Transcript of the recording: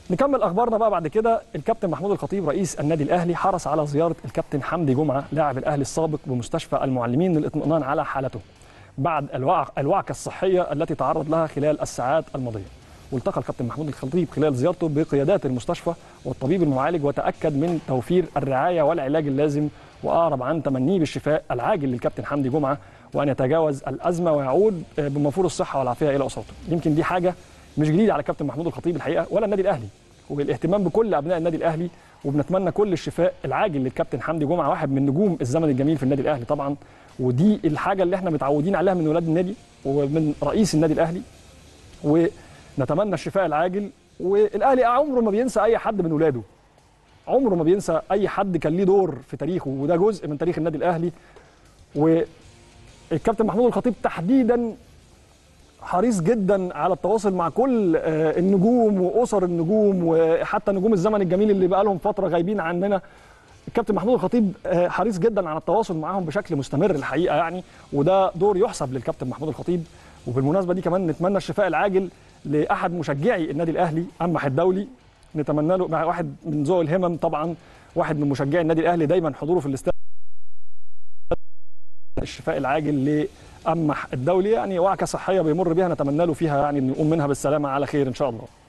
نكمل اخبارنا بقى بعد كده الكابتن محمود الخطيب رئيس النادي الاهلي حرص على زياره الكابتن حمدي جمعه لاعب الاهلي السابق بمستشفى المعلمين للاطمئنان على حالته بعد الوعك الوعكه الصحيه التي تعرض لها خلال الساعات الماضيه والتقى الكابتن محمود الخطيب خلال زيارته بقيادات المستشفى والطبيب المعالج وتاكد من توفير الرعايه والعلاج اللازم واعرب عن تمنيه بالشفاء العاجل للكابتن حمدي جمعه وان يتجاوز الازمه ويعود بموفور الصحه والعافيه الى اسرته يمكن دي حاجه مش جديده على الكابتن محمود الخطيب الحقيقه ولا النادي الاهلي والاهتمام بكل ابناء النادي الاهلي وبنتمنى كل الشفاء العاجل للكابتن حمدي جمعه واحد من نجوم الزمن الجميل في النادي الاهلي طبعا ودي الحاجه اللي احنا متعودين عليها من ولاد النادي ومن رئيس النادي الاهلي ونتمنى الشفاء العاجل والاهلي عمره ما بينسى اي حد من ولاده عمره ما بينسى اي حد كان ليه دور في تاريخه وده جزء من تاريخ النادي الاهلي والكابتن محمود الخطيب تحديدا حريص جدا على التواصل مع كل النجوم واسر النجوم وحتى نجوم الزمن الجميل اللي بقى لهم فتره غايبين عننا الكابتن محمود الخطيب حريص جدا على التواصل معاهم بشكل مستمر الحقيقه يعني وده دور يحسب للكابتن محمود الخطيب وبالمناسبه دي كمان نتمنى الشفاء العاجل لاحد مشجعي النادي الاهلي امح الدولي نتمنى له مع واحد من ذوي الهمم طبعا واحد من مشجعي النادي الاهلي دايما حضوره في الاستاد الشفاء العاجل لامح الدولي يعني وعكه صحيه بيمر بيها نتمنى له فيها يعني انه يقوم منها بالسلامه على خير ان شاء الله